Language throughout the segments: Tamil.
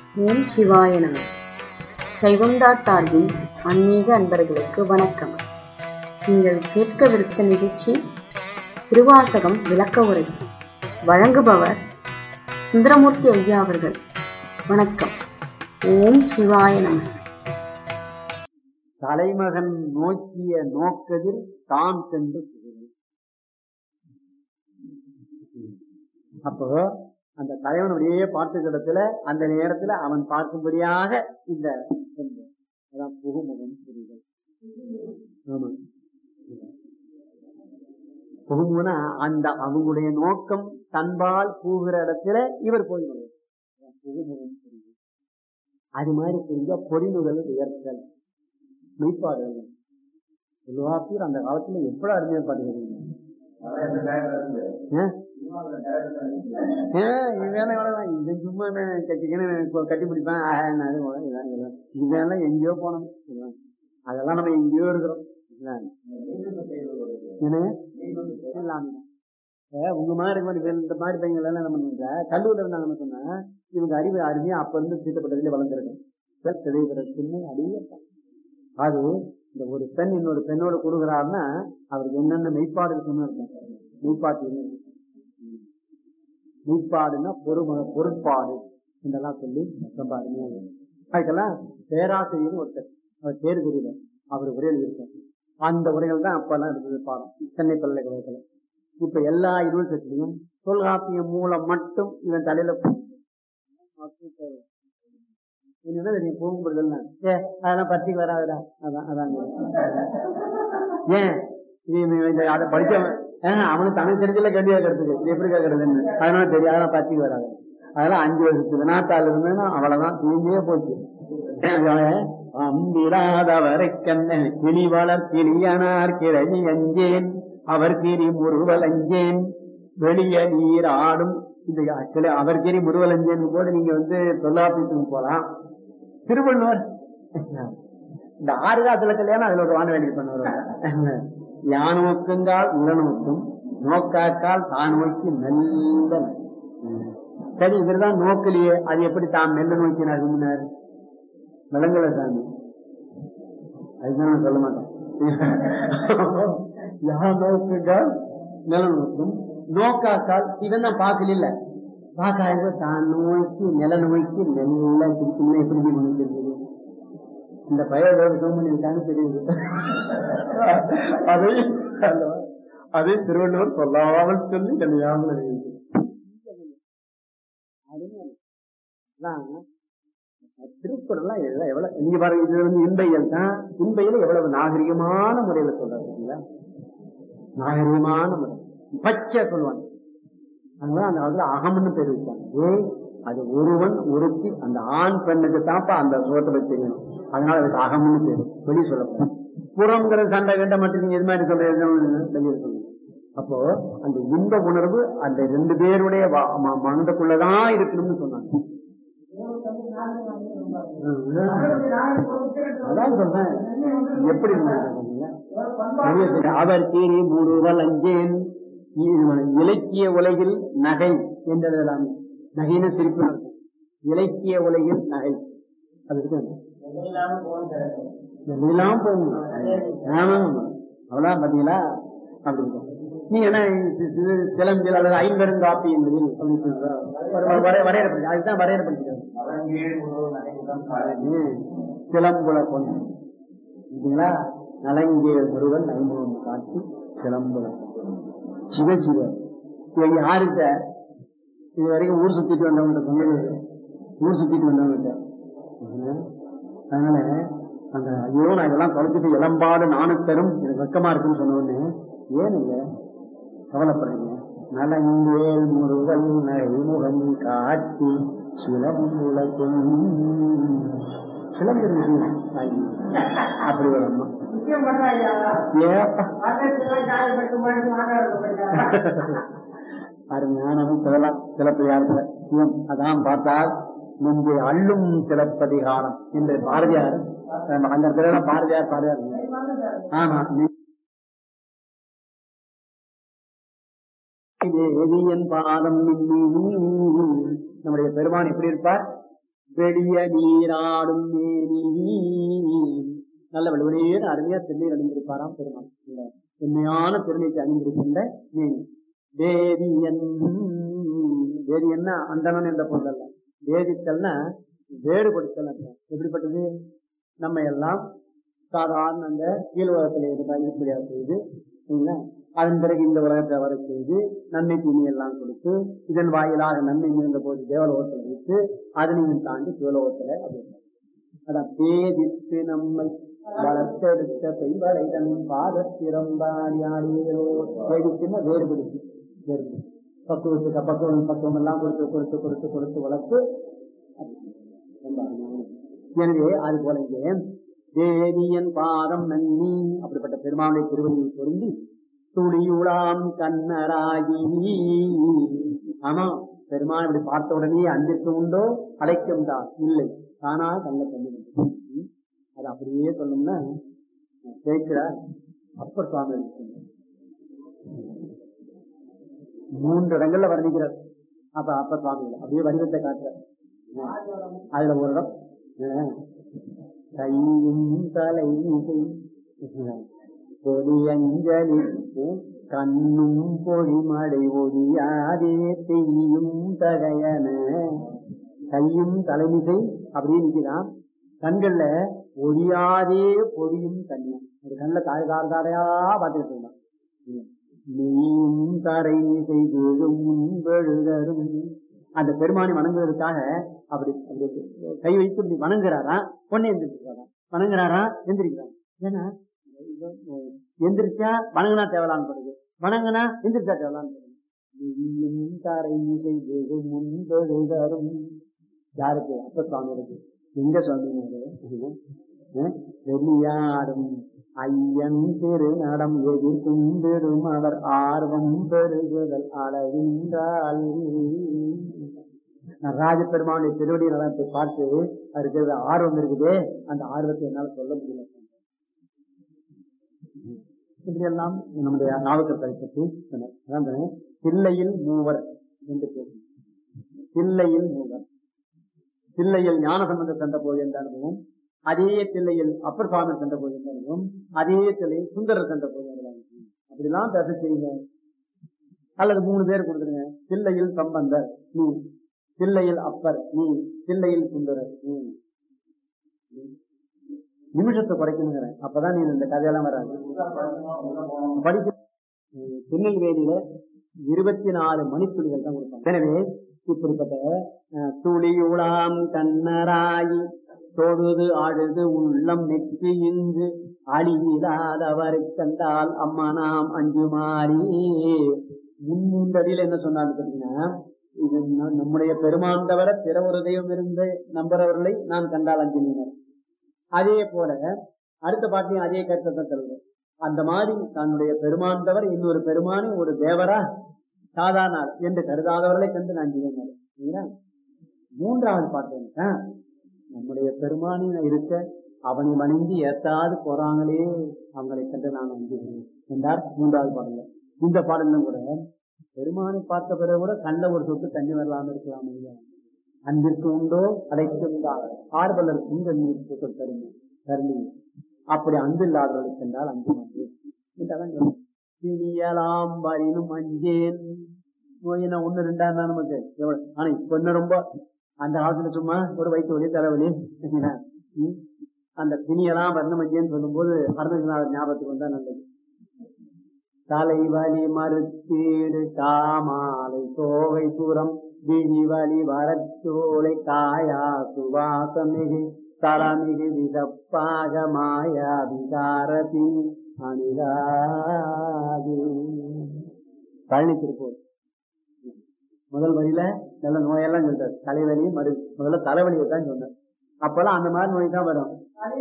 ஓம் சிவாய நம சைவம்டாட் சார்பில் ஆன்மீக அன்பர்களுக்கு வணக்கம் நீங்கள் கேட்கவிருக்க நிகழ்ச்சி திருவாசகம் விளக்க உரை வழங்குபவர் சுந்தரமூர்த்தி ஐயா அவர்கள் வணக்கம் ஓம் சிவாய நம தலைமகன் நோக்கிய நோக்கதில் தான் சென்று புகுந்து. அப்போ அந்த தலைவனுடைய பாட்டு இடத்துல அந்த நேரத்துல அவன் பார்க்கும்படியாக இந்த இந்த அதான் புகுமுகம் புரிதல் ஆமா புகுமுகனா அந்த அவங்களுடைய நோக்கம் தன்பால் பூகிற இடத்துல இவர் போய் நுழைவார். அதான் புகுமுகம் புரிதல் அது மாதிரி புரிஞ்சா பொறிமுதல் உயர்த்தல் மெய்ப்பாடுகள் செல்வாப்பீர் அந்த காலத்துல எப்படி அருமையா பாடுகிறீங்க ஆ? ஆ, இவன் வேலை இவ்வளவுதான். இவன் சும்மா இவன் கட்டிக்கின்னு கொ- கட்டி பிடிப்பான் ஆ, நான் அது போல, இதான் இதெல்லாம். இவன் எல்லாம் எங்கேயோ போனோம் இதெல்லாம். அதெல்லாம் நம்ம எங்கேயோ இருக்கிறோம் என்ன? என்னங்க? எல்லாமே தான். இப்ப உங்க மாதிரி இருக்க மாதிரி இந்த மாதிரி பையங்கள் எல்லாம் என்ன பண்ணுவாங்க கல்லூரில் இருந்தாங்கன்னு சொன்னா இவங்க அறிவு அருமையா அப்ப இருந்து தீட்டப்பட்டதுல வளர்ந்துருக்கும் தெளிவுற சின்ன அறிவே அது இந்த ஒரு பெண் இன்னொரு பெண்ணோட கொடுக்குறாருன்னா அவருக்கு என்னென்ன மெய்ப்பாடு இருக்குன்னு இருக்கும் மெய்ப்பாட்டு என்ன இருக்கு? ம். மெய்ப்பாடுன்னா பொறு பொருட்பாடு இதெல்லாம் சொல்லி ரொம்ப அருமையா இருக்கு. அதுக்கெல்லாம் பேராசிரியர் ஒருத்தர் அவர் பேரு தெரியல அவர் உரை எழுதியிருக்கார் அந்த உரைகள் தான் அப்பெல்லாம் இருந்தது பாடம் சென்னை பல்கலைக்கழகத்துல இப்ப எல்லா யூனிவர்சிட்டியும் தொல்காப்பியம் மூலம் மட்டும் இவன் தலையில என்ன தெரியும் போகும்போது ஏ அதெல்லாம் பத்திக்கு வராதுடா அதான் அதான் ஏன் இது இவன் இந்த அதை படிச்சவன் ஏன் அவனுக்கு தனக்கு தெரிஞ்சல கேள்வி கேட்கறதுக்கு இது எப்படி கேட்கறதுன்னு அதனால தெரியும் அதெல்லாம் பத்திக்கு வராது அதெல்லாம் அஞ்சு வருஷத்துக்கு வினாத்தாள் இருந்தேன்னா அவ்வளவுதான் தீமையே போச்சு அம்பிராதவரை கண்ண கிளி வளர் கிளியனார் கிழவி அஞ்சேன் அவர் கிரி முருவல் அஞ்சேன் வெளிய நீர் ஆடும் இந்த actually அவர் கிரி முருவல் அஞ்சேன் போது நீங்க வந்து தொல்லாப்பியத்துக்கு போலாம் திருவள்ளுவர் இந்த ஆறு காலத்துல கல்யாணம் அதுல ஒரு வானவேலி பண்ணுவார் யான் நோக்குங்கால் உள்ள நோக்கும் நோக்காக்கால் தான் நோக்கி மெல்ல சரி இவர்தான் நோக்கலையே அது எப்படி தான் மெல்ல நோக்கினார் முன்னார் விளங்கல சாமி அதுதான் நான் சொல்ல மாட்டேன் யார் நோக்குங்கால் நில நோக்கும் நோக்காக்கால் இவன் தான் பார்க்கல பார்க்காத தான் நோக்கி நில நோக்கி மெல்ல திருப்பி எப்படி தெரியுது இந்த பயிரோட பண்ணி இருக்கான்னு தெரியுது அதை அதை திருவள்ளுவர் சொல்லாமல் சொல்லி கல்யாணம் அறிவித்து திருக்குறள்லாம் எவ்வளவு எவ்வளவு நீங்க பாருங்க இது வந்து இன்பையல் தான் இன்பையில எவ்வளவு நாகரிகமான முறையில சொல்றாரு பாத்தீங்களா? நாகரிகமான முறை பச்சை சொல்லுவாங்க அதனால அந்த காலத்துல அகம்னு பேர் வச்சாங்க ஏய் அது ஒருவன் ஒருத்தி அந்த ஆண் பெண்ணுக்கு தாப்பா அந்த சுகத்தை தெரியணும் அதனால அதுக்கு அகம்னு பேரு வெளியே சொல்லப்படும் புறங்கிற சண்டை கண்ட மட்டும் நீங்க இது மாதிரி சொல்றது வெளியே சொல்லணும் அப்போ அந்த இன்ப உணர்வு அந்த ரெண்டு பேருடைய வா- ம- மனதுக்குள்ளதான் இருக்கணும்னு சொன்னாங்க அதான் சொல்றேன் எப்படி இருந்தது அவர் கீரி முழுவல் அஞ்சேன் இ- இலக்கிய உலகில் நகை என்றெல்லாம் நகைன்னு சிரிப்பு அர்த்தம். இலக்கிய உலகில் நகை அது இருக்கு எல்லாம் போகும் ஆமா அவ்வளவு பாத்தீங்களா அப்படி இருக்கும் நீங்க என்ன சி- சி- சிலம்பில் அல்லது ஐம்பெருங்காப்பி என்பதில் அப்படின்னு சொல்றா. வர- வர- வரையறைப்படுத்தி அதுதான் வரையறைப்படுத்திக்கிறது ம். சிலம்புல பொண்ணு சரிங்களா நலங்கேல் முருகன் ஐம்பது காட்டி சிலம்புல சிவ சிவ இவங்க யாருக்கிட்ட இது வரைக்கும் ஊர் சுத்திட்டு வந்தவங்க சொன்னது ஊர் சுத்திட்டு வந்தவங்க அதனால அந்த ஐயோ நான் இதெல்லாம் தொலைச்சிட்டு இளம்பாடு நானும் தரும் எனக்கு வெக்கமா இருக்குன்னு சொன்ன உடனே ஏன் இல்ல கவலைப்படுறீங்க நலங்கேல் முருகன் நகைமுகன் காட்டி சிலம்புல சிலம்பு அப்படி ஒரு அம்மா ஏப்பா அருமையானவன் சொல்லலாம் சிலப்பதிகாரத்துல சிவம் அதான் பார்த்தால் முன்பு அள்ளும் சிலப்பதிகாரம் என்று பாரதியார் அந்த இடத்துல பாரதியார் பாரதியார் ஆமா தேவியன் பாதம் மின்னி. நம்முடைய பெருமான் எப்படி இருப்பார் பெரிய நீராடும் மேனி நல்ல வலுவலையே அருமையா திருநீர் அணிந்திருப்பாராம் பெருமாள் இந்த செம்மையான திருநீரை அணிந்திருக்கின்ற மேனி வேதியன் வேதியன்னா அந்தணன் என்ற பொருள் அல்ல வேதித்தல்னா வேறுபடுத்தல் அர்த்தம் எப்படிப்பட்டது நம்ம எல்லாம் சாதாரண அந்த கீழ் உலகத்தில் இருந்தால் இப்படியாக செய்து சரிங்களா? அதன் பிறகு இந்த உலகத்தை வர செய்து நன்மை தீமை எல்லாம் கொடுத்து இதன் வாயிலாக நன்மை மிகுந்த போது தேவலோகத்தில் வைத்து அதனையும் தாண்டி சிவலோகத்தில் அப்படி அதான் பேதித்து நம்மை வளர்த்தெடுத்த பெய்வளை தன் பாதத்திறம்பாடியாடியோ பேதித்துன்னா வேறுபடுத்தி வேறுபடுத்தி பக்குவத்துக்கு பக்குவம் பக்குவம் எல்லாம் கொடுத்து கொடுத்து கொடுத்து கொடுத்து வளர்த்து ரொம்ப அருமையான. எனவே அது போல இங்கே தேவியன் பாதம் நன்னி அப்படிப்பட்ட பெருமாளுடைய திருவடியை பொருந்தி துளியுளாம் கண்ணராகி ஆமா பெருமாள் இப்படி பார்த்த உடனே அன்பிற்கு உண்டோ அழைக்கும் தான் இல்லை தானா கண்ண கண்ணு அது அப்படியே சொல்லணும்னா கேட்கிறார் அப்பர் சுவாமி இருக்கின்றார். மூன்று இடங்கள்ல வர்ணிக்கிறார் அப்ப அப்பர் சுவாமி அப்படியே வடிவத்தை காட்டுறார் அதுல ஒரு இடம் அஹ், கையும் தலை பொலியஞ்சலிக்கு கண்ணும் பொழிமடை ஒழியாதே செய்யும் தகையன கையும் தலைமிசை அப்படியே நிக்கிறான் கண்கள்ல ஒழியாதே பொழியும் தண்ணீர் ஒரு கண்ணில் தாய் தார் தாரையா பார்த்துக்கிட்டு இருந்தான் நீயும் தரை மிசை விழும் முன்பெழுதரும் அந்த பெருமானை வணங்குவதற்காக அப்படி அப்படி கை வைத்து இப்படி வணங்குறாரா பொண்ணை எந்திரிக்கிறாரா வணங்குறாரா எந்திரிக்கிறாரா ஏன்னா எந்திரிச்சா வணங்குனா தேவலான்னு படுது வணங்குனா எந்திரிச்சா தேவலான்னு படுது நீயும் தரை மிசை விழும் முன்பெழுதரும் யாருக்கு அப்ப சுவாமிகளுக்கு எங்க சுவாமி வெளியாடும் ஐயன் திருநடம் எதிர்கொண்டிடும் அவர் ஆர்வம் பெருகுதல் அளவின்றால் ராஜ பெருமானுடைய திருவடி நலத்தை பார்த்து அவருக்கு ஆர்வம் இருக்குதே அந்த ஆர்வத்தை என்னால சொல்ல முடியல இப்படி எல்லாம் நம்முடைய நாவுக்கத்தை பற்றி சொன்னார் அதான் சொன்னேன், தில்லையில் மூவர் என்று பேசும் தில்லையில் மூவர் தில்லையில் ஞான சம்பந்த சென்ற போது என்ற அனுபவம் அதே தில்லையில் அப்பர் சுவாமி சென்ற போது என்ற அனுபவம் அதே தில்லையில் சுந்தரர் சென்ற போது என்ற அனுபவம் அப்படிலாம் பேச செய்யுங்க அல்லது மூணு பேர் கொடுத்துருங்க தில்லையில் சம்பந்தர் நீ தில்லையில் அப்பர் நீ தில்லையில் சுந்தரர் நீ நிமிஷத்தை குறைக்கணுங்கிறேன் அப்பதான் நீ இந்த கதையெல்லாம் வராது படிக்க திருநெல்வேலியில இருபத்தி நாலு மணித்துளிகள் தான் கொடுப்பாங்க எனவே இப்படிப்பட்ட அஹ், துளியுளாம் கண்ணராயி தொழுது அழுது உள்ளம் நெற்றி இன்று அழியில்லாதவரை கண்டால் அம்மா நாம் அஞ்சுமாறி முன்மூன்றடியில் என்ன சொன்னான்னு கேட்டீங்கன்னா இது ந- நம்முடைய பெருமான் தவிர பிற ஒரு தெய்வம் இருந்து நம்புறவர்களை நான் கண்டால் அஞ்சினர் அதே போல அடுத்த பாட்டியும் அதே கருத்தை தான் சொல்றேன் அந்த மாதிரி தன்னுடைய பெருமான் தவிர இன்னொரு பெருமானை ஒரு தேவரா சாதாரண ஆள் என்று கருதாதவர்களை கண்டு நான் செய்வேன் மூன்றாவது பாட்டு என்ன நம்முடைய பெருமானின் இருக்க அவனை வணங்கி ஏத்தாது போறாங்களே அவங்களை கண்டு நான் அஞ்சுகிறேன் என்றார் மூன்றாவது பாடல்ல இந்த பாடலும் கூட பெருமானை பார்த்த பிறகு கூட கண்ட ஒரு சொட்டு தண்ணி வரலாம இருக்கலாம் இல்லையா அன்பிற்கு உண்டோ அடைக்கின்றார் ஆர்வலருக்கும் கண்ணீர் சொட்டு தருமை தருணி அப்படி அன்பு இல்லாதவர்களுக்கு என்றால் அஞ்சு மாட்டேன் என்றாதான் சொல்றேன். திணியலாம் வரினும் அஞ்சேன் நோயினா ஒண்ணு ரெண்டா இருந்தா நமக்கு எவ்வளவு ஆனா இப்ப என்ன ரொம்ப அந்த காலத்துல சும்மா ஒரு வயிற்று வலி தலைவலி சரிங்களா? ம். அந்த திணியெல்லாம் வரணும் அஞ்சேன்னு சொல்லும்போது அருணகிரிநாதர் ஞாபகத்துக்கு வந்தா நல்லது தலைவலி மறுத்தீடு காமாலை தோகை புறம் விழிவலி வரச்சோலை காயா சுவாசமிகு தலமிகு விதப்பாக மாயா விகாரதி அணிதாதி பழனி திருப்பூர் முதல் வரியில நல்ல நோயெல்லாம் சொல்றாரு தலைவலி மறு முதல்ல தலைவலியை தான் சொன்னார் அப்பெல்லாம் அந்த மாதிரி நோய் தான் வரும்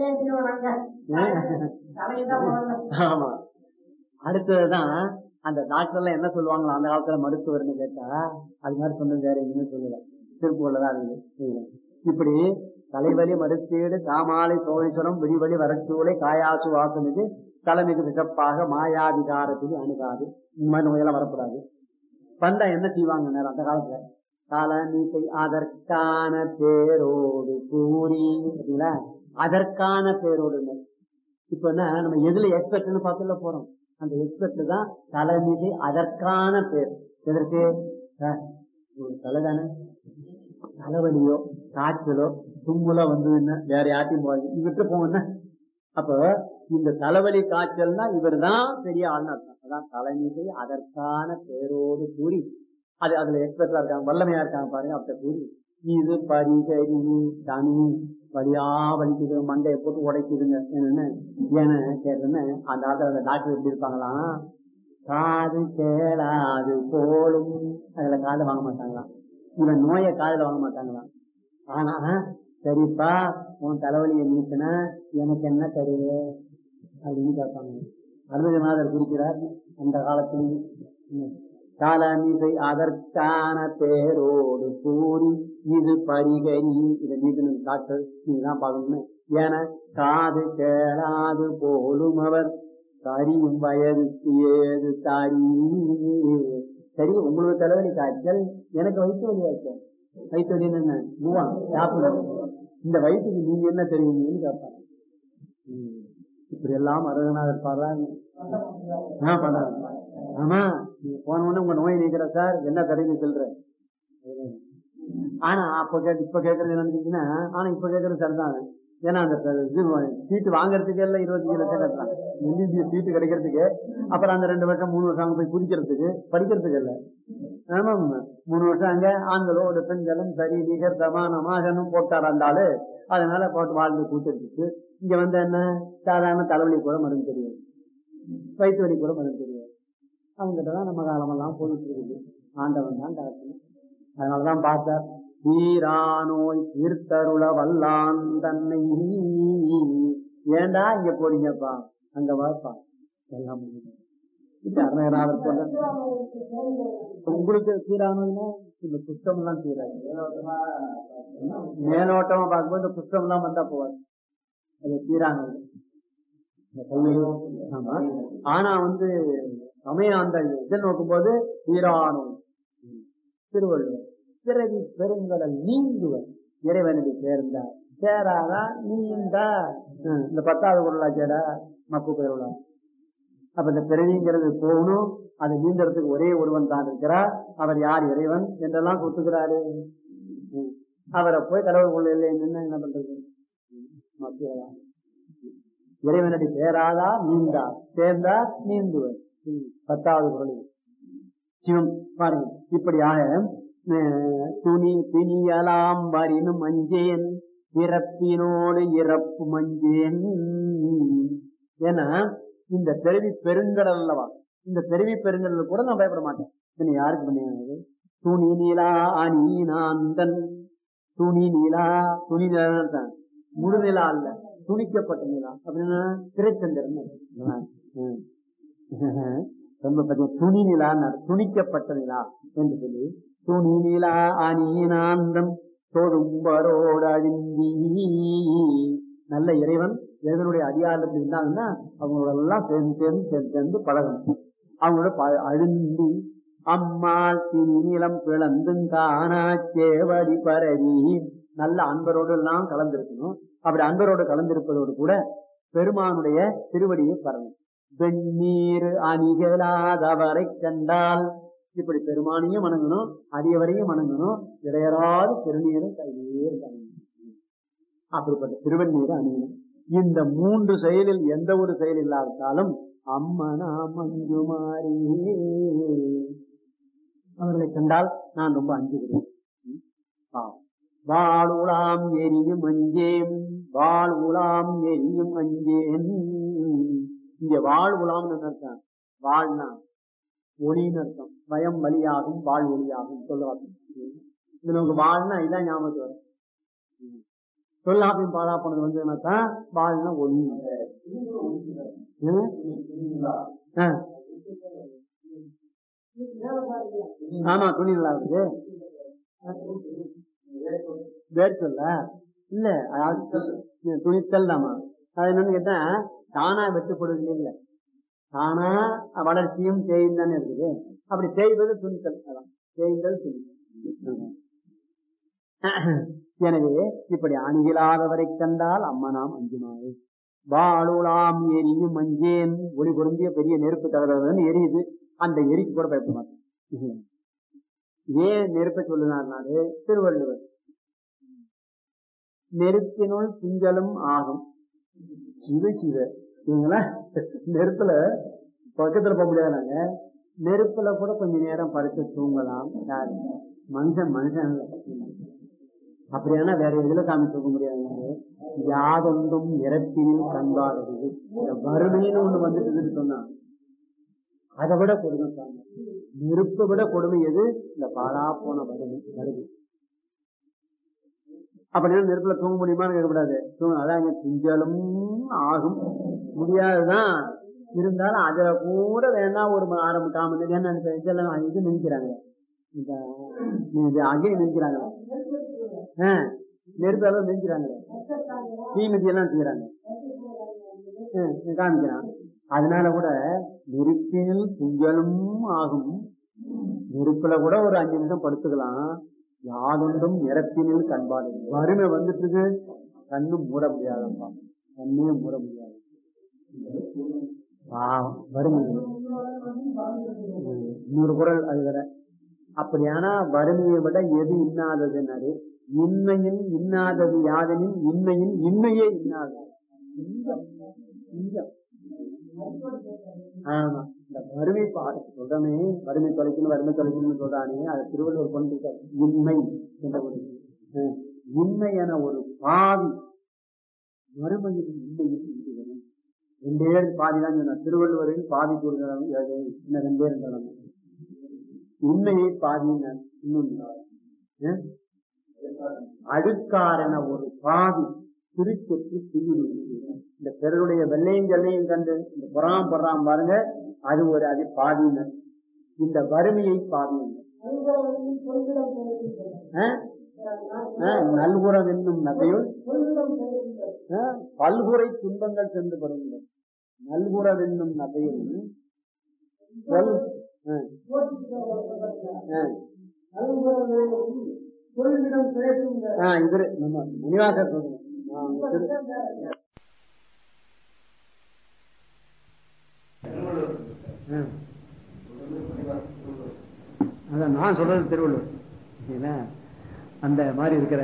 ஆமா அடுத்ததுதான் அந்த டாக்டர் எல்லாம் என்ன சொல்லுவாங்களா அந்த காலத்துல மருத்துவர்னு கேட்டா அது மாதிரி சொன்னது வேற எங்கேயுமே சொல்லல திருப்பூர்ல தான் இருக்குது சரிங்களா? இப்படி தலைவலி மருத்தீடு காமாலை சோழேஸ்வரம் விடிவழி வரச்சூளை காயாசு வாசமிகு தலைமிகு விசப்பாக மாயாவிகாரத்துக்கு அணுகாது இந்த மாதிரி நோயெல்லாம் வரக்கூடாது வந்தா என்ன செய்வாங்க நேரம் அந்த காலத்துல தலைமிசை அதற்கான பேரோடு கூறி சரிங்களா அதற்கான பேரோடு இப்ப என்ன நம்ம எதுல எக்ஸ்பெக்ட்னு பார்த்துல போறோம் அந்த எக்ஸ்பெக்ட் தான் தலைமிசை அதற்கான பேர் எதற்கு சார், ஒரு தலை தானே தலைவலியோ காய்ச்சலோ தும்முலோ வந்ததுன்னா வேற யார்ட்டையும் போகாது இவர்கிட்ட போங்கன்னா அப்ப இந்த தலைவலி காய்ச்சல்னா இவர் தான் பெரிய ஆள்னு அர்த்தம் அதான் தலைமிசை அதற்கான பேரோடு கூறி அது அதுல எக்ஸ்பர்ட்டா இருக்காங்க வல்லமையா இருக்காங்க பாருங்க அப்படி கூறி இது பரிசரி தனி வலியா வலிக்குது மண்டையை போட்டு உடைக்குதுங்க என்னன்னு ஏன்னு கேட்டேன்னு அந்த ஆத்துல அந்த டாக்டர் எப்படி இருப்பாங்களாம் காது கேளாது போலும் அதுல காது வாங்க மாட்டாங்களாம் இவன் நோயை காதுல வாங்க மாட்டாங்களாம் ஆனா சரிப்பா உன் தலைவலியை நீக்கின எனக்கு என்ன தருவே அப்படின்னு கேட்பாங்க அருணகிரிநாதர் குறிக்கிறார் அந்த காலத்தில் காலமிசை அதற்கான பேரோடு கூறி இது பரிகரி இதை நீக்கணும் டாக்டர் நீதான் பார்க்கணும் ஏன காது கேளாது போலும் அவர் தரியும் வயதுக்கு ஏது தாரி சரி உங்களுக்கு தலைவலி காய்ச்சல் எனக்கு வயிற்று வலி காய்ச்சல் வயிற்று வலி என்ன மூவா சாப்பிடும் இந்த வயிற்றுக்கு நீங்க என்ன தெரியுங்கன்னு கேட்பாங்க ம். இப்படி எல்லாம் அருகநாதர் பாடுறாங்க ஆ பண்றாங்க ஆமா நீங்க போன உடனே உங்க நோய் நீக்கிற சார் என்ன தரீங்க சொல்ற ஆனா அப்ப கேட்டு இப்ப கேக்குறது என்னன்னு கேட்டீங்கன்னா ஆனா இப்ப கேக்குறது சரிதான் ஏன்னா அந்த ப- இது சீட்டு வாங்குறதுக்கு எல்லாம் இருபத்தஞ்சு லட்சம் கட்டலாம் எம்பிபிஎஸ் சீட்டு கிடைக்கிறதுக்கு அப்புறம் அந்த ரெண்டு வருஷம் மூணு வருஷம் அங்க போய் குடிக்கிறதுக்கு படிக்கிறதுக்கு இல்ல ஆமா மூணு வருஷம் அங்க ஆண்களோடு பெண்களும் சரி நிகர் சமானமாகணும் போட்டார் அந்த ஆளு அதனால போட்டு வாழ்ந்து கூட்டிட்டு இங்க வந்து என்ன சாதாரண தலைவலி கூட மருந்து தெரியாது வயிற்று வலி கூட மருந்து தெரியாது அவங்ககிட்ட தான் நம்ம காலமெல்லாம் போயிட்டு இருக்குது ஆண்டவன் தான் டாக்டர் அதனாலதான் பார்த்தார் தீரானோய் தீர்த்தருள வல்லான் தன்னை ஏண்டா இங்க போறீங்கப்பா அங்க வாப்பா எல்லாம் முடியுது. இப்படி அருணகிரிநாதர் சொல்ற உங்களுக்கு தீரானோய்னா இந்த புஷ்டம் எல்லாம் தீராது மேலோட்டமா பார்க்கும்போது இந்த புஷ்டம் எல்லாம் வந்தா போவாது அது தீரானது இந்த கையில் ஆமா ஆனா வந்து சமயம் அந்த இதை நோக்கும்போது தீரானோய் திருவள்ளுவர் பிறவி பெருங்கடல் நீங்குவர் இறைவனடி சேர்ந்தார் சேராதா நீந்தா ஹம், இந்த பத்தாவது குரலா சேரா மப்பு பெருளா அப்ப இந்த பிறவிங்கிறது போகணும் அதை நீங்கிறதுக்கு ஒரே ஒருவன் தான் இருக்கிறார் அவர் யார் இறைவன் என்றெல்லாம் கொடுத்துக்கிறாரு ஹம். அவரை போய் கடவுள் கொள்ள இல்லை என்ன என்ன பண்றது ஹம், மப்பியலா. இறைவனடி சேராதா நீந்தா சேர்ந்தா நீந்துவர் ஹம், பத்தாவது குரலில் சிவம் பாருங்க இப்படியாக அஹ், துணி திணியலாம் வரினும் அஞ்சேன் பிறப்பினோடு இறப்பு மஞ்சேன் ஏன்னா இந்த பிறவி பெருங்கடல் அல்லவா இந்த பிறவி பெருங்கடல் கூட நான் பயப்பட மாட்டேன் இது யாருக்கு பண்ணியானது துணி நிலா அணிநாந்தன் துணி நிலா துணி நிலா முழுநிலா அல்ல துணிக்கப்பட்ட நிலா அப்படின்னா திரைச்சந்திரன் ம். ரொம்ப பத்தி துணி நிலா துணிக்கப்பட்ட நிலா என்று சொல்லி துணி நிலா அணியினாந்தம் தொழும்பரோடு அழிந்தி நல்ல இறைவன் இறைவனுடைய அடியாள் எப்படி இருந்தாங்கன்னா அவங்களோட எல்லாம் சேர்ந்து சேர்ந்து சேர்ந்து சேர்ந்து பழகணும் அவங்களோட ப- அழுந்தி அம்மாள் திணி நிலம் பிளந்தும் காணா சேவடி பரவி நல்ல அன்பரோடு எல்லாம் கலந்திருக்கணும் அப்படி அன்பரோடு கலந்திருப்பதோடு கூட பெருமானுடைய திருவடியை பரணும் வெந்நீர் அணிகளாதவரை கண்டால் இப்படி பெருமானையும் வணங்கணும் அடியவரையும் வணங்கணும் இடையராது திருநீரை கையிலே இருக்காங்க அப்படிப்பட்ட திருவண்ணீரை அணியணும் இந்த மூன்று செயலில் எந்த ஒரு செயல் இல்லாவிட்டாலும் அம்மனா மஞ்சுமாரி அவர்களை கண்டால் நான் ரொம்ப அஞ்சுகிறேன் ம். பாவம். வாள் உலாம் எரியும் அஞ்சேன் வாள் உலாம் எரியும் அஞ்சேன் இங்க வாழ் உலாம்னு என்ன அர்த்தம் வாழ்னா ஒளின்னு அர்த்தம் பயம் வழியாகும் வாழ் ஒளியாகும் சொல்லுவாங்க இது நமக்கு வாழ்னா இதான் ஞாபகத்துக்கு வரும் ம். தொல்லாப்பின் பாழா போனது வந்து என்னத்தான் வாழ்னா ஒளி ம்? ஆ. ஆமா துணி நல்லா இருக்கு வேர் சொல்ல இல்ல அதாவது து- துணித்தல் தாமா அது என்னன்னு கேட்டா தானா வெட்டுப்படுவது இல்ல தானா வளர்ச்சியும் தேயும் தானே இருக்குது அப்படி தேய்வது துணித்தல் அதான் தேய்தல் துணித்தல் எனவே இப்படி அணுகிலாதவரை கண்டால் அம்மனாம் அஞ்சுமாறு வாழுலாம் எரியும் அஞ்சேன் ஒளி பொருந்திய பெரிய நெருப்பு தகவல் எரியுது அந்த எரிக்கு கூட பயப்பட மாட்டேன் ஏன் நெருப்பை சொல்லுனாரு திருவள்ளுவர் நெருப்பினுள் துஞ்சலும் ஆகும் சிவ சிவ இவங்களா நெருப்புல பக்கத்துல போக முடியாதாங்க நெருப்புல கூட கொஞ்ச நேரம் படுத்து தூங்கலாம் யாரு மனுஷன் மனுஷன் அப்படியானா வேற எதுல சாமி தூக்க முடியாதுங்க யாதொன்றும் இறப்பினில் கண்பாடுது இந்த வறுமைன்னு ஒண்ணு வந்துட்டு சொன்னா அதை விட கொடுமை சாமி நெருப்பை விட கொடுமை எது இந்த பாழா போன வறுமை வருது அப்படின்னா நெருப்புல தூங்க முடியுமான்னு கேட்கக்கூடாது தூங்க அதாங்க துஞ்சலும் ஆகும் முடியாதுதான் இருந்தாலும் அதுல கூட வேணா ஒரு அரை காமன் என்ன இதெல்லாம் இது நினைக்கிறாங்க இந்த அகை நினைக்கிறாங்க நெருப்பு அளவு நினைக்கிறாங்க தீமிதி எல்லாம் செய்யறாங்க காமிக்கிறான் அதனால கூட நெருப்பினில் துஞ்சலும் ஆகும் நெருப்புல கூட ஒரு அஞ்சு நிமிஷம் படுத்துக்கலாம் யாதொன்றும் நிறப்பினில் கண்பாடு வறுமை வந்துட்டு கண்ணு மூட முடியாதப்பா கண்ணே மூட முடியாது வறுமை இன்னொரு குரல் அது வேற அப்படியானா வறுமையை விட எது இன்னாததுன்னாரு இன்மையின் இன்னாதது யாதனின் இன்மையின் இன்மையே இன்னாதது ஆமா இந்த வறுமை பாடு சொல்றமே வறுமை தொலைக்கணும் வறுமை தொலைக்கணும்னு சொல்றானே அதை திருவள்ளுவர் கொண்டு இன்மை என்ற ஒரு இன்மை என ஒரு பாவி வறுமையின் இன்மையில் வரும் ரெண்டே பாதி தான் சொன்ன திருவள்ளுவரின் பாதி கூறுகிறாங்க இன்னும் ரெண்டே ரெண்டு உண்மையை பாதி இன்னொன்று அடுக்காரன ஒரு பாதி திருச்செற்று தீவிர இந்த பிறருடைய வெள்ளையும் ஜல்லையும் கண்டு இந்த புறாம் படுறாம் பாருங்க அது ஒரு அது பாதியினர் இந்த வறுமையை பாதியினர் நல்குறம் என்னும் நகையுள் பல்குறை துன்பங்கள் சென்று படுங்கள் நல்குறம் என்னும் நகையுள் இவரு நம்ம முனிவாசர் சொல்றோம் அதான் நான் சொல்றது திருவள்ளுவர் அந்த மாதிரி இருக்கிற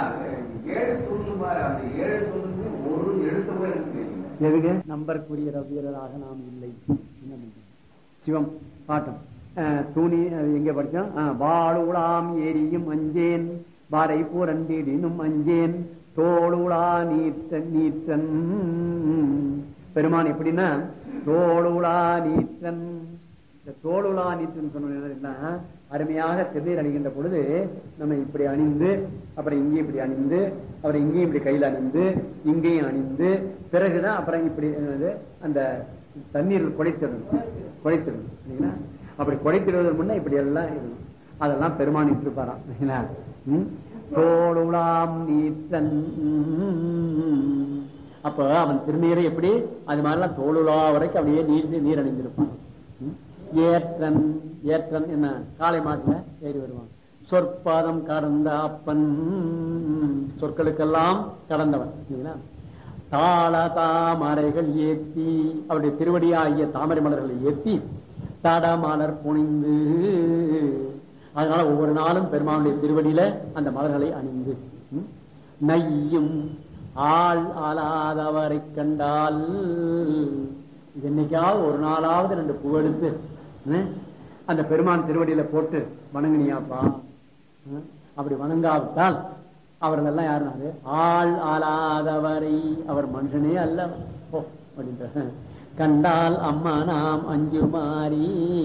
எதுக்கு நம்பருக்குரிய ரவியராக நாம் இல்லை சிவம் பாட்டம் தூணி எங்க படிச்சோம் வாழுலாம் எரியும் அஞ்சேன் வாரை பூரண்டிடினும் அஞ்சேன் தோளுலா நீற்றன் நீற்றன் பெருமான் எப்படின்னா தோளுலா நீற்றன் இந்த தோளுலா நீற்றன் சொன்னா அருமையாக திருநீர் அணிகின்ற பொழுது நம்ம இப்படி அணிந்து அப்புறம் இங்கேயும் இப்படி அணிந்து அப்புறம் இங்கேயும் இப்படி கையில் அணிந்து இங்கேயும் அணிந்து பிறகுதான் அப்புறம் இப்படி அந்த தண்ணீர் குழைத்திடணும் குழைத்திடணும் இல்லைங்களா அப்படி குழைத்திடுவதற்கு முன்ன இப்படி எல்லாம் இருக்கணும் அதெல்லாம் பெருமான் இருப்பாராம் தோளுலாம் நீத்தன் அப்ப அவன் திருநீரை எப்படி அது மாதிரிலாம் தோளுலா வரைக்கும் அப்படியே நீர் நீர் அணிந்திருப்பான் ஏற்றன் ஏற்றன் என்ன காலை மாட்டுல ஏறி வருவான் சொற்பாதம் கடந்த அப்பன் சொற்களுக்கெல்லாம் கடந்தவன் இல்லைங்களா தாள தாமரைகள் ஏத்தி அவருடைய திருவடியாகிய தாமரை மலர்களை ஏத்தி தடமலர் புனிந்து அதனால ஒவ்வொரு நாளும் பெருமானுடைய திருவடியில அந்த மலர்களை அணிந்து நையும் ஆள் ஆளாதவரை கண்டால் என்னைக்காவது ஒரு நாளாவது ரெண்டு பூவெடுத்து அந்த பெருமான் திருவடியில போட்டு வணங்கினியாப்பா அப்படி வணங்காவிட்டால் அவர்களெல்லாம் யாருனாரு ஆள் ஆளாதவரை அவர் மனுஷனே அல்ல ஓ அப்படின்ற கண்டால் அம்மா நாம் அஞ்சு மாறி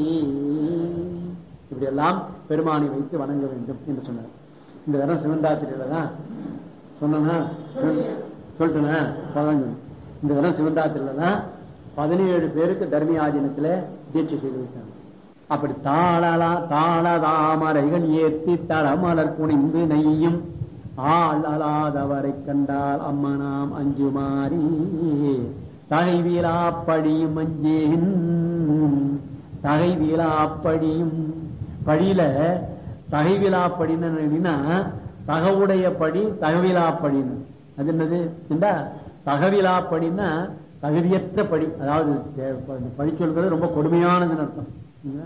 இப்படி எல்லாம் பெருமானை வைத்து வணங்க வேண்டும் என்று சொன்னார் இந்த தரம் சிவந்தாத்திரியில தான் சொன்னா சொல்லிட்டேனா இந்த தரம் சிவந்தாத்திரியில தான் பதினேழு பேருக்கு தர்மி ஆதீனத்துல தீட்சை செய்து வைத்தாங்க அப்படி தாளலா தாளதாமரைகள் ஏத்தி தளமலர் குனிந்து நெய்யும் ஆள் அலாதவரை கண்டால் அம்மா நாம் அஞ்சு மாறி தகைவீலாப்படியும் அஞ்சேன் தகைவீலாப்படியும் படியில தகைவிலாப்படின்னு என்னன்னா தகவுடைய படி தகவிலாப்படின்னு அது என்னது என்றா தகவிலாப்படின்னா தகுதியற்ற படி அதாவது படி சொல்கிறது ரொம்ப கொடுமையானதுன்னு அர்த்தம் சரிங்களா?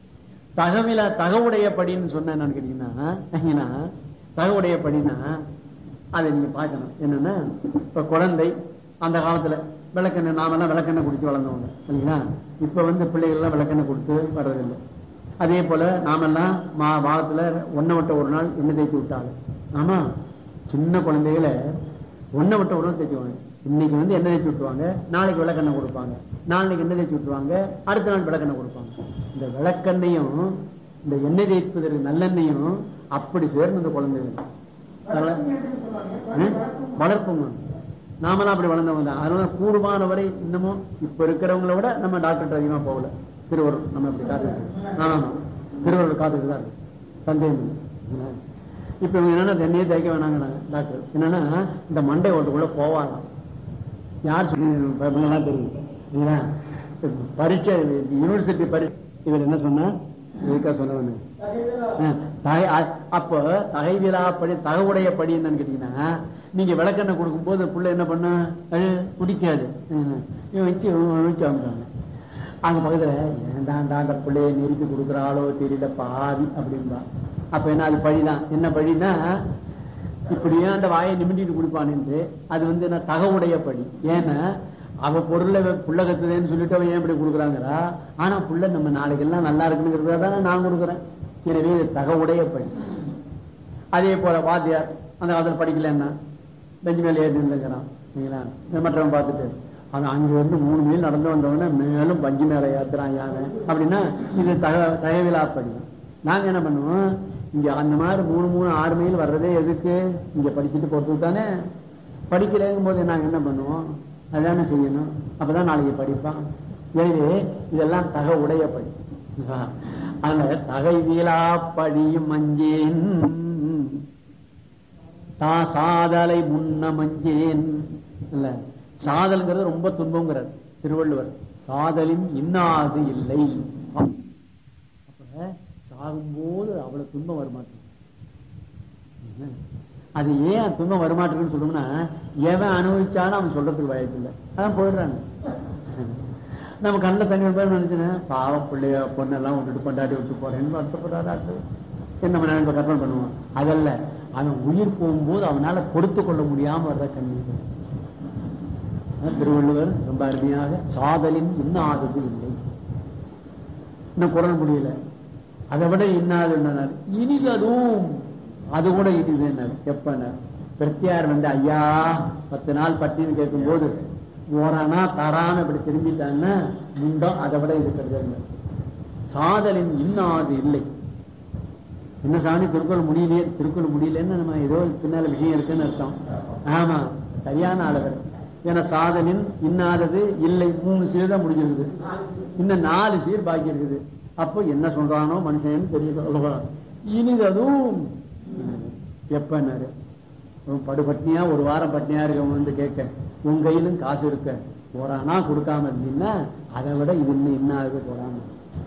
தகவில தகவுடைய படின்னு சொன்ன என்னன்னு கேட்டீங்கன்னா ஏன்னா, தகவுடைய படின்னா அதை நீங்க பார்க்கணும் என்னன்னா இப்ப குழந்தை அந்த காலத்துல விளக்கெண்ணெய் நாமெல்லாம் விளக்கெண்ணெய் குடிச்சு வளர்ந்தவங்க சரிங்களா இப்ப வந்து பிள்ளைகள் எல்லாம் விளக்கெண்ணெய் கொடுத்து வர்றதில்லை அதே போல நாமெல்லாம் மா வாரத்துல ஒன்ன விட்ட ஒரு நாள் எண்ணெய் தேய்ச்சி விட்டாங்க ஆமா சின்ன குழந்தைகளை ஒன்ன விட்ட ஒரு நாள் தேய்ச்சுவாங்க இன்னைக்கு வந்து எண்ணெய் தேய்ச்சி விட்டுருவாங்க நாளைக்கு விளக்கெண்ணெய் கொடுப்பாங்க நாளைக்கு எண்ணெய் தேய்ச்சி விட்டுருவாங்க அடுத்த நாள் விளக்கெண்ணெய் கொடுப்பாங்க இந்த விளக்கெண்ணையும் இந்த எண்ணெய் தேய்ப்பதற்கு நல்லெண்ணையும் அப்படி சேர்ந்து இந்த குழந்தைகள் அதனால, ம், வளர்ப்புங்க நாமெல்லாம் அப்படி வளர்ந்தவங்க தான் அதனால கூடுமான வரை இன்னமும் இப்ப இருக்கிறவங்கள விட நம்ம டாக்டர் அதிகமா போகல திருவருள் நம்ம இப்படி காத்துக்கிட்டு ஆமா ஆமா திருவருள் காத்துக்கிட்டு தான் இருக்கு சந்தேகம் இல்லை. இப்ப இவங்க என்னன்னா தண்ணியே தேய்க்க வேணாங்கிறாங்க டாக்டர் என்னன்னா இந்த மண்டை ஓட்டுக்குள்ள போவாங்க யார் சொல்லி இவங்கெல்லாம் தெரியும் இல்லையா? பரீட்சை யூனிவர்சிட்டி பரீட்சை இவர் என்ன சொன்னா இதுக்கா சொன்னவனு தகை- அ- அப்போ தகைவிலா படி தகவுடைய படி என்னன்னு கேட்டீங்கன்னா நீங்க விளக்கெண்ணெய் கொடுக்கும் போது புள்ள என்ன பண்ண அது குடிக்காது ம். இவன் வச்சு இவன் வச்சு அமைச்சாங்க அங்க பக்கத்துல ஏன்டாண்டா அந்த பிள்ளைய நெருக்கி கொடுக்குறாளோ தெரியல பாவி அப்படின்பா அப்ப என்ன அது பழிதான் என்ன பழினா இப்படியே அந்த வாயை நிமிண்டிட்டு குடிப்பான்னு அது வந்து என்ன தகவுடைய படி ஏன்னா அவ பொருளை புள்ள கத்துதேன்னு சொல்லிட்டு அவன் ஏன் இப்படி கொடுக்குறாங்கிறா ஆனா புள்ள நம்ம நாளைக்கெல்லாம் நல்லா இருக்குங்கிறதா தானே நான் கொடுக்குறேன் எனவே இது தகவுடைய படி அதே போல வாத்தியார் அந்த காலத்துல படிக்கலன்னா பெஞ்சு மேல ஏறி நின்றுக்கிறான் சரிங்களா மற்றவன் பார்த்துட்டு அவன் அங்க இருந்து மூணு மைல் நடந்து வந்தவன மேலும் பஞ்சு மேல ஏத்துறான் யானை அப்படின்னா இது தக தகவிலா படி நாங்க என்ன பண்ணுவோம் இங்க அந்த மாதிரி மூணு மூணு ஆறு மைல் வர்றதே எதுக்கு இங்க படிச்சுட்டு போறதுக்கு தானே படிக்கலைங்கும் போது நாங்க என்ன பண்ணுவோம் அதானே செய்யணும் அப்பதான் நாளைக்கு படிப்பான் எனவே இதெல்லாம் தக உடைய படி அந்த தகை வீலா படியும் மஞ்சேன் தா சாதலை முன்ன மஞ்சேன் இல்ல சாதல்ங்கிறது ரொம்ப துன்பங்கிறார் திருவள்ளுவர் சாதலின் இன்னாது இல்லை அப்ப சாகும்போது அவ்வளவு துன்பம் வரமாட்டேன் அது ஏன் துன்பம் வரமாட்டேன்னு சொல்றோம்னா எவன் அனுபவிச்சாலும் அவன் சொல்றதுக்கு வாய்ப்பு இல்லை அதான் போயிடுறாங்க நம்ம கண்ணில் தண்ணி வரும்போது நினைச்சேன் பாவம் பிள்ளைய பொண்ணெல்லாம் விட்டுட்டு கொண்டாடி விட்டு போறேன்னு வருத்தப்படுறாரு என்ன நம்ம நினைப்ப கற்பனை பண்ணுவோம் அதல்ல அவன் உயிர் போகும்போது அவனால பொறுத்து கொள்ள முடியாம வர்ற கண்ணீர் அதான் திருவள்ளுவர் ரொம்ப அருமையாக சாதலின் இன்னாதது இல்லை இன்னும் குரல் முடியல அதை விட இன்னாது இனிது அதுவும் அது கூட இனிது எப்ப பிரத்தியார் வந்து ஐயா பத்து நாள் பட்டின்னு கேட்கும் போது ஓரானா தராம இப்படி திரும்பிட்டாங்கன்னா முண்டம் அதை விட இருக்கிறது சாதலின் இன்னாது இல்லை என்ன சாமி திருக்குறள் முடியலையே திருக்குறள் முடியலன்னு நம்ம ஏதோ பின்னால விஷயம் இருக்குன்னு அர்த்தம் ஆமா சரியான அளவர் ஏன்னா சாதனின் இன்னாதது இல்லை மூணு சீர் தான் முடிஞ்சிருக்குது இன்னும் நாலு சீர் பாக்கி இருக்குது அப்போ என்ன சொல்றானோ மனுஷன் தெரியல இனிததும் எப்பன்னாரு படு பட்னியா ஒரு வாரம் பட்னியா இருக்கவங்க வந்து கேட்க உன் கையிலும் காசு இருக்க போறானா கொடுக்காம இருந்தீங்கன்னா அதை விட இது இன்னும் என்ன ஆகுது போறாம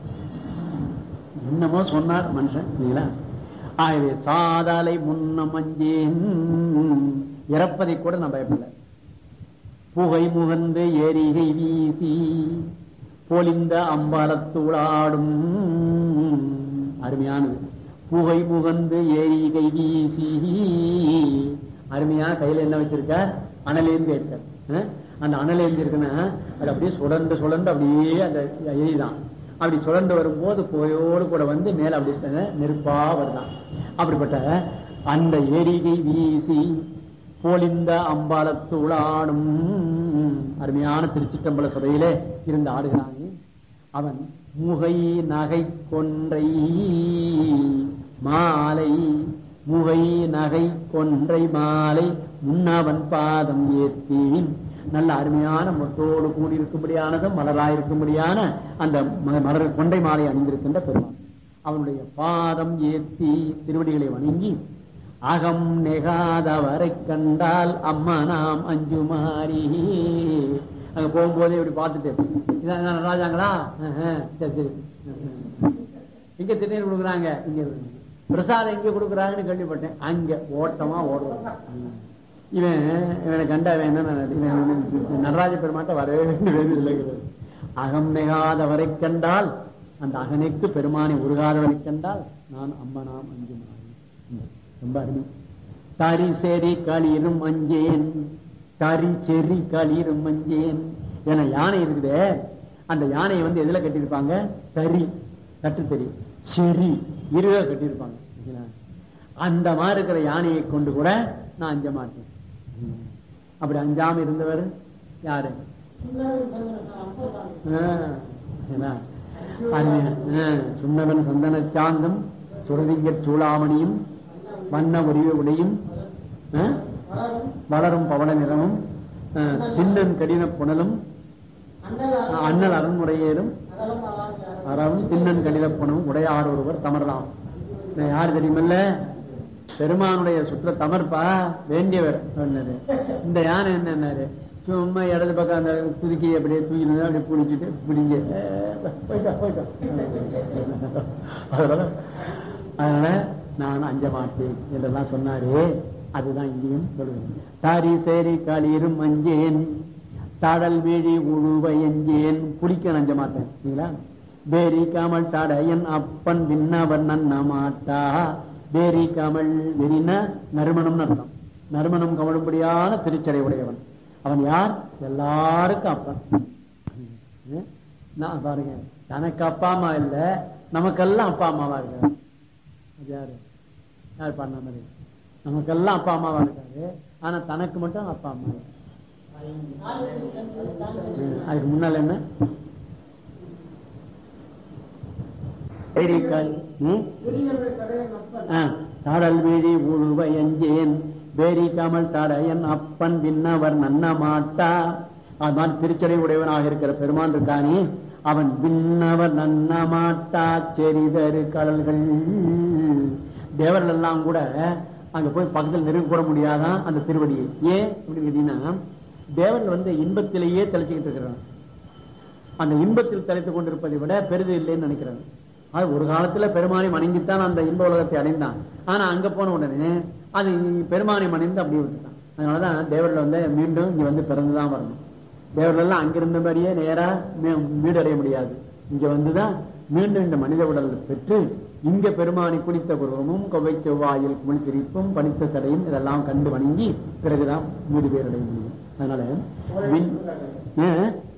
என்னமோ சொன்னார் மனுஷன் இல்லைங்களா ஆகவே சாதாலை முன்ன மஞ்சேன் இறப்பதை கூட நான் பயப்படல புகை முகந்து எரிகை வீசி பொலிந்த அம்பலத்துளாடும் அருமையானது புகை முகந்து எரிகை வீசி அருமையா கையில என்ன வச்சிருக்கார் அனலேந்து இருக்கார் அந்த அனலேந்து இருக்குன்னா அது அப்படியே சுழண்டு சுழண்டு அப்படியே அந்த எரிதான் அப்படி சுழண்டு வரும்போது புகையோடு கூட வந்து மேல அப்படி நெருப்பா வருதான் அப்படிப்பட்ட அந்த எரிகை வீசி போலிந்த அம்பாலத்து உளாடும் அருமையான திருச்சிட்டம்பல சபையிலே இருந்து ஆடுகிறாங்க அவன் முகை நகை கொன்றை மாலை முகை நகை கொன்றை மாலை முன்னவன் பாதம் ஏற்றி நல்ல அருமையான மொத்தோடு கூடியிருக்கும்படியானதும் மலராயிருக்கும்படியான அந்த மலர் கொண்டை மாலை அணிந்திருக்கின்ற பெருமான் அவனுடைய பாதம் ஏற்றி திருவடிகளை வணங்கி அகம் நெகாதவரை கண்டால் அம்மா நாம் அஞ்சுமாரி அங்க போகும்போதே இப்படி பார்த்துட்டு இதான் ராஜாங்களா சரி சரி எங்க திருநீர் கொடுக்குறாங்க இங்க பிரசாதம் எங்க கொடுக்குறாங்கன்னு கேள்விப்பட்டேன் அங்க ஓட்டமா ஓடுவான் இவன் இவனை கண்டா அவன் என்ன நினைச்சு- இவன் வந்து நடராஜ பெருமாட்ட வரவே வேண்டியது இல்லைங்கிறது அகம் நெகாதவரை கண்டால் அந்த அகனைக்கு பெருமானை உருகாதவரை கண்டால் நான் அம்மனாம் அஞ்சு ரொம்ப அருமை தாரி சேரி களிரும் அஞ்சேன் தாரி செரி களிரும் அஞ்சேன் என யானை இருக்குதே அந்த யானையை வந்து எதுல கட்டியிருப்பாங்க தறி கட்டு தறி செரி இருக கட்டியிருப்பாங்க சரிங்களா? அந்த மாதிரி இருக்கிற யானையை கொண்டு கூட நான் அஞ்ச மாட்டேன் ம். அப்படி அஞ்சாம இருந்தவர் யாரு ஆ, என்ன? அருமையா. ஆ, சுண்ணவன் சந்தன சாந்தம் சுரதிங்க சூளாமணியும் வண்ண உரிய உடையும் ஆ, வளரும் பவள நிறமும் ஆ, பின்னன் கடின புனலும் ஆ, அண்ணல் அரண்முறையேறும் அறவும் பின்னன் கடித புனலும் உடையார் ஒருவர் தமரலாம் நான் யார் தெரியுமல்ல பெருமானுடைய சுற்ற தமர்ப்பா வேண்டியவர் சொன்னாரு இந்த யானை என்னன்னாரு சும்மா இடது பக்கம் அந்த துதுக்கி அப்படியே தூக்கிட்டு அப்படியே பிடிச்சிட்டு பிடிங்க போயிட்டா போயிட்டா அதனால அதனால நான் அஞ்ச மாட்டேன் என்றெல்லாம் சொன்னாரு அதுதான் இங்கேயும் சொல்லுவேன் சாரி சேரி காலிரும் அஞ்சேன் தாடல் வீழி உழுவ எஞ்சேன் குடிக்க அஞ்ச மாட்டேன் சரிங்களா பேரி காமல் சாடையன் அப்பன் விண்ணவன் நன்ன மாட்டா பேரி காமல் வெறின நறுமணம்னு அர்த்தம் நறுமணம் கவழும்படியான திருச்சடை உடையவன் அவன் யார் எல்லாருக்கும் அப்பன் ம்? நான் பாருங்க தனக்கு அப்பா அம்மா இல்ல நமக்கெல்லாம் அப்பா அம்மாவா இருக்காரு அது யாரு யார் பண்ண மாதிரி நமக்கெல்லாம் அப்பா அம்மாவா இருக்காரு ஆனா தனக்கு மட்டும் அப்பா அம்மா இல்ல. ம், அதுக்கு முன்னால என்ன எரிக்கல் ம்? ஆ, தாடல் வீழி உழுவ எஞ்சேன் வேரி கமல் தடையன் அப்பன் பின்னவர் நன்ன மாட்டா அது மாதிரி திருச்சடை உடையவனாக இருக்கிற பெருமான் இருக்கானே அவன் பின்னவர் நன்ன மாட்டா செறிதரு கடல்கள் தேவர்கள் எல்லாம் கூட அங்க போய் பக்கத்தில் நெருங்க கூட முடியாதான் அந்த திருவடியை ஏன் அப்படின்னு கேட்டீங்கன்னா தேவர்கள் வந்து இன்பத்திலேயே தெளிச்சுக்கிட்டு இருக்கிறாங்க அந்த இன்பத்தில் தலைத்துக் கொண்டிருப்பதை விட பெரிது இல்லைன்னு நினைக்கிறாங்க அது ஒரு காலத்துல பெருமானை வணங்கித்தான் அந்த இன்ப உலகத்தை அடைந்தான் ஆனா அங்க போன உடனே அது பெருமானை மணிந்து அப்படியே விட்டுட்டான் அதனாலதான் தேவர்கள் வந்து மீண்டும் இங்க வந்து பிறந்துதான் வரணும் தேவர்கள் எல்லாம் அங்கிருந்தபடியே நேரா மீ- வீடடைய முடியாது இங்க வந்துதான் மீண்டும் இந்த மனித உடல் பெற்று இங்க பெருமானை குளித்த குருவமும் கொவை செவ்வாயில் குமிழ் சிரிப்பும் பனித்த தடையும் இதெல்லாம் கண்டு வணங்கி பிறகுதான் வீடு பேரடைய முடியும் அதனால விண்- ஆ?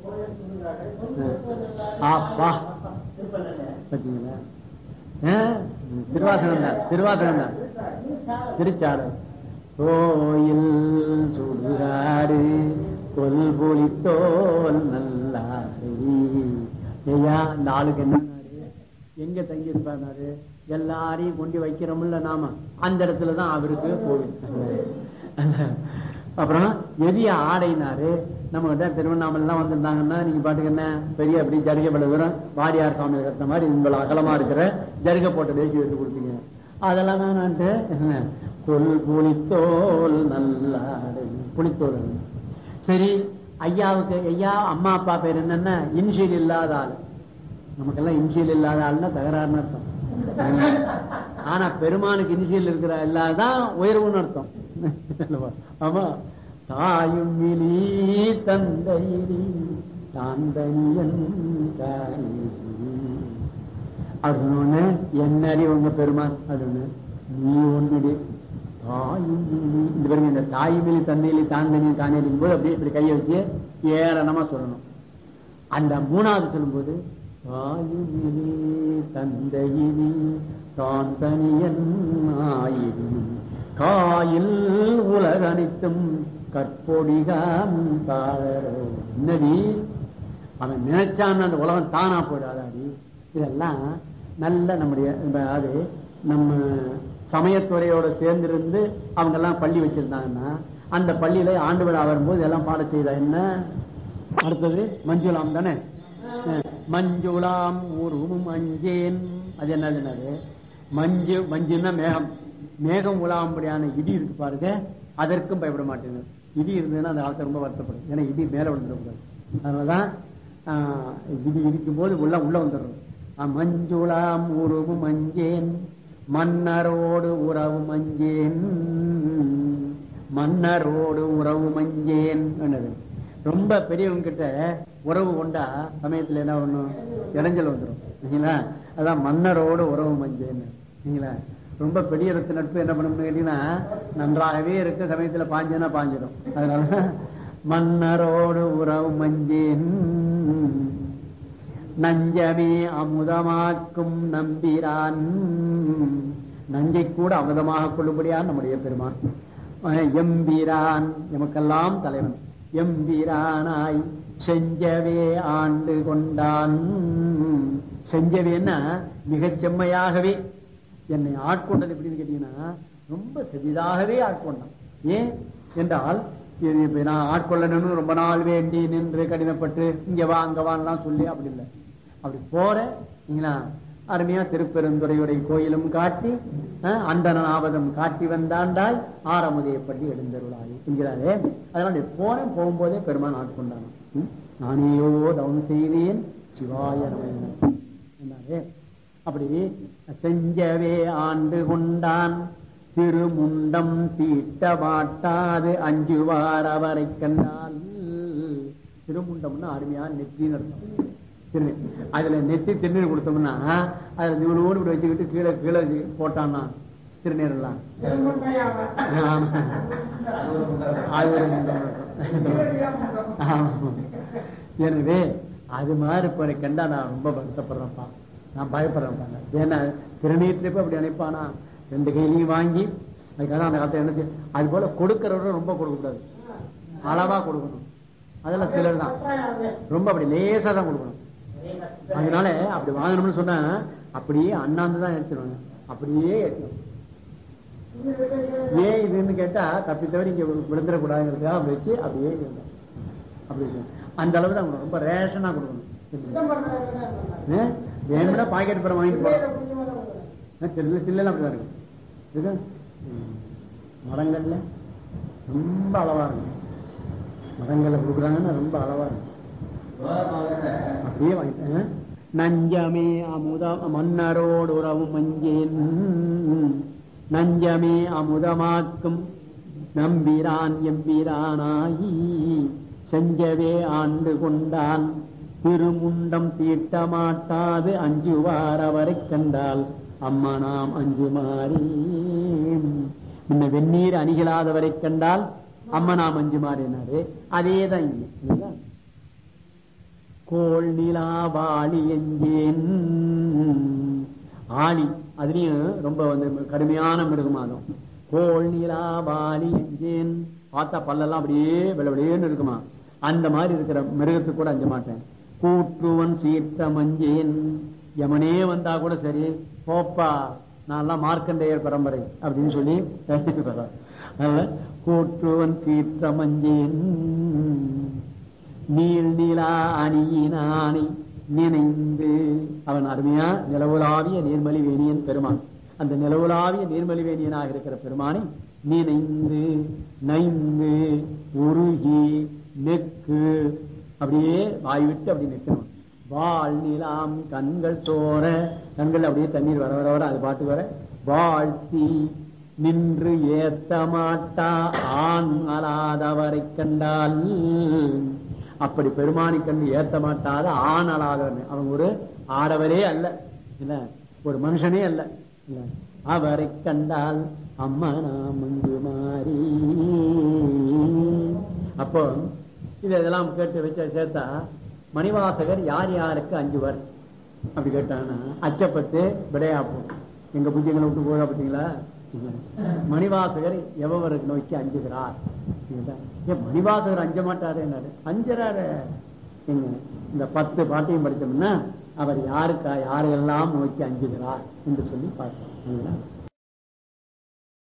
அப்பா பாத்தீங்களா ஆ? திருவாசகம் தான் திருவாசகம் தான் திருச்சாடு கோயில் சுடுகாடு கொல்பொலி தோல் நல்லாரி ஐயா இந்த ஆளுக்கு என்ன எங்க தங்கி இருப்பாரு எல்லாரையும் கொண்டு வைக்கிறோம்ல நாம அந்த இடத்துலதான் அவருக்கு கோவில் அப்புறம் எதிய ஆடைனாரு நம்ம கிட்ட திருவண்ணாமலை எல்லாம் வந்திருந்தாங்கன்னா நீங்க பாட்டுக்கு என்ன பெரிய அப்படி ஜருகை பல தூரம் வாரியார் சாமி கட்டின மாதிரி உங்களை அகலமா இருக்கிற ஜருகை போட்ட தேசி எடுத்து கொடுத்தீங்க அதெல்லாம் வேணான்ட்டு என்ன, கொல் புளித்தோல் நல்லாடை புளித்தோல் சரி ஐயாவுக்கு ஐயா அம்மா அப்பா பேர் என்னன்னா இன்ஷியல் இல்லாத ஆள் நமக்கெல்லாம் இன்ஷியல் இல்லாத ஆள்னா தகராறுன்னு அர்த்தம் ஆனா பெருமானுக்கு இன்ஷியல் இருக்கிற இல்லாதான் உயர்வுன்னு அர்த்தம் ஆமா தாயும் மிலி தந்தையிலி தாந்தனியன் அவர் சொன்ன என்ன அறிவு உங்க பெருமான் அப்படின்னு நீ ஒன்றுடி தாயும் மிலி இந்த பாருங்க இந்த தாயும் மிலி தந்தையிலி தாந்தனியன் தானியும் போது அப்படியே இப்படி கையை வச்சு ஏளனமா சொல்லணும் அந்த மூணாவது சொல்லும்போது தாயுமிலே தந்தையினி தான் தனியன் ஆயினி காயில் உலகனைத்தும் கற்பொடிகாம் தாழரோ என்னடி அவன் நினைச்சான் அந்த உலகம் தானா போயிடாதாடி இதெல்லாம் நல்ல நம்முடைய அது நம்ம சமயத்துறையோட சேர்ந்திருந்து அவங்க எல்லாம் பள்ளி வச்சிருந்தாங்கன்னா அந்த பள்ளியில ஆண்டு விழா வரும்போது எல்லாம் பாட செய்தா என்ன அடுத்தது மஞ்சுளாம் தானே அஹ், மஞ்சுளாம் உருவும் அஞ்சேன் அது என்னது மஞ்சு மஞ்சுன்னா மேகம் மேகம் உலாம்படியான இடி இருக்கு பாருங்க அதற்கும் பயப்பட மாட்டேங்குது இடி இருந்ததுன்னா அந்த காலத்தை ரொம்ப வருத்தப்படும் ஏன்னா இடி மேல விழுந்துடக்கூடாது அதனாலதான் ஆஹ், இடி இருக்கும் போது உள்ள உள்ள வந்துடுறது அஹ், மஞ்சுளாம் உருவும் அஞ்சேன் மன்னரோடு உறவு மஞ்சேன் மன்னரோடு உறவு மஞ்சேன் என்னது ரொம்ப பெரியவங்க கிட்ட உறவு கொண்டா சமயத்துல என்ன பண்ணும் இடைஞ்சல் வந்துடும் சரிங்களா அதான் மன்னரோடு உறவு மஞ்சேன் சரிங்களா ரொம்ப பெரிய இடத்து நட்பு என்ன பண்ணணும்னு கேட்டீங்கன்னா நன்றாகவே இருக்க சமயத்துல பாஞ்சேன்னா பாஞ்சிடும் அதனால மன்னரோடு உறவு மஞ்சேன் நஞ்சமே அமுதமாக்கும் நம்பிரான் நஞ்சை கூட அமுதமாக கொள்ளும்படியான் நம்முடைய பெருமான் அஹ் எம்பிரான் எமக்கெல்லாம் தலைவன் எம்பிரானாய் செஞ்சவே ஆண்டு கொண்டான் செஞ்சவேன்னா மிகச் செம்மையாகவே என்னை ஆட்கொண்டது எப்படின்னு கேட்டீங்கன்னா ரொம்ப செதிதாகவே ஆட்கொண்டான் ஏன் என்றால் இது இப்ப நான் ஆட்கொள்ளணும்னு ரொம்ப நாள் வேண்டி நின்று கடினப்பட்டு இங்க வா அங்க வான்லாம் சொல்லி அப்படி இல்லை அப்படி போற நீங்களா அருமையா திருப்பெருந்துறையுடைய கோயிலும் காட்டி அஹ், அந்தணன் ஆவதம் காட்டி வந்தாண்டாய் ஆரமுதையப்படி எழுந்தருளாய் என்கிறாரே அதனால நீ போறேன் போகும்போதே பெருமான் ஆட்கொண்டான் ம்? நானேயோ தவம் செய்தேன் சிவாய நம என்றாரே அப்படி செஞ்சவே ஆண்டு கொண்டான் திருமுண்டம் தீட்ட மாட்டாது அஞ்சுவார் அவரை கண்டால் திருமுண்டம்னா அருமையா நெற்றின்னு அர்த்தம் திரு அதுல நெத்தி திருநீர் கொடுத்தோம்னா அதுல இவனோடு இப்படி வச்சுக்கிட்டு கீழே கீழே வச்சு போட்டான்னா திருநீர் எல்லாம் ஆமா. அது ஒரு முண்டம் இருக்கும். ஆமா. எனவே அது மாதிரி இப்ப எனக்கு கண்டா நான் ரொம்ப வருத்தப்படுறேன்ப்பா நான் பயப்படுறேன் ஏன்னா திருநீர்த்திருப்ப அப்படி நினைப்பானா ரெண்டு கையிலையும் வாங்கி அதுக்காக அந்த காலத்துல என்ன செய்ய- அது போல கொடுக்கறவரை ரொம்ப கொடுக்க கூடாது அளவா கொடுக்கணும் அதெல்லாம் சிலர் தான் ரொம்ப அப்படி லேசா தான் கொடுக்கணும் அதனால அப்படி வாங்கணும்னு சொன்னா அப்படியே அண்ணாந்து தான் எடுத்துருவாங்க அப்படியே எடுத்துருவாங்க ஏன் இதுன்னு கேட்டா தப்பி தவிர இங்க விழுந்துடக்கூடாதுங்கிறதுக்காக அப்படி வச்சு அப்படியே இருந்தாங்க. அப்படி வச்சு. அந்த அளவு தான் கொடுக்கணும். ரொம்ப ரேஷனா கொடுக்கணும் ஏ? வேணும்னா பாக்கெட் படம் வாங்கிட்டு போகலாம் சில்ல சில்லாம் அப்படிதான் இருக்கு இது ம். மரங்கள்ல ரொம்ப அளவா இருக்கும் மரங்கள்ல கொடுக்குறாங்கன்னா ரொம்ப அளவா இருக்கும் அப்படியே வாங்கிட்டேன் நஞ்சமே அமுத மன்னரோடு உறவு மஞ்சேன் நஞ்சமே அமுதமாக்கும் நம்பிரான் எம்பிரானாயி செஞ்சவே ஆண்டு கொண்டான் திருமுண்டம் தீட்ட மாட்டாது அஞ்சுவார் அவரை கண்டால் அம்மா நாம் அஞ்சுமாறி முன்ன வெந்நீர் அணிகளாதவரை கண்டால் அம்மா நாம் அஞ்சுமாறினாரு அதேதான் இங்க இல்லைங்களா? கோள் நிலா வாளி எஞ்சேன் ஆளி அதுலயும் ரொம்ப வந்து கடுமையான மிருகமாகும் கோள் நிலா வாளி எஞ்சேன் பார்த்தா பல்லெல்லாம் அப்படியே வெள்ளவெளியேன்னு இருக்குமா அந்த மாதிரி இருக்கிற மிருகத்துக்கு கூட அஞ்ச மாட்டேன் கூற்றுவன் சீற்ற மஞ்சேன் யமனே வந்தா கூட சரி போப்பா நான் மார்க்கண்டேயர் பரம்பரை அப்படின்னு சொல்லி அதனால கூற்றுவன் சீற்ற மஞ்சேன் நீள் நிலா அணியினானை நினைந்து அவன் அருமையா நிலவுலாவிய நீர்மலி வேணியன் பெருமான் அந்த நிலவுலாவிய நீர்மலி வேணியனாக இருக்கிற பெருமானை நினைந்து நைந்து உருகி நெக்கு அப்படியே வாய் விட்டு அப்படி நிற்கணும் வாழ் நிலாம் கண்கள் தோற கண்கள் அப்படியே தண்ணீர் வர வர வர அது பாட்டு வர வாழ்த்தி நின்று ஏத்த மாட்டா ஆண் அலாதவரை கண்டால் அப்படி பெருமானி கண்டு ஏத்த மாட்டாத ஆண் அலாதவன் அவன் ஒரு ஆடவரே அல்ல இல்ல ஒரு மனுஷனே அல்ல இல்ல அவரை கண்டால் அம்மா நாம் மஞ்சு மாறி அப்போ இது இதெல்லாம் கேட்டு வச்ச சேர்த்தா மணிவாசகர் யார் யாருக்கு அஞ்சுவர் அப்படி கேட்டாங்கன்னா அச்சப்பட்டு விடையாப்போம் எங்க புத்தியங்களை விட்டு போதா பார்த்தீங்களா மணிவாசகர் எவருக்கு நோக்கி அஞ்சுகிறார் ஏன் மணிவாசகர் அஞ்ச மாட்டாரு என்னாரு அஞ்சறாரு எங்க இந்த பத்து பாட்டையும் படித்தோம்னா அவர் யாருக்கா யாரையெல்லாம் நோக்கி அஞ்சுகிறார் என்று சொல்லி பார்த்தோம்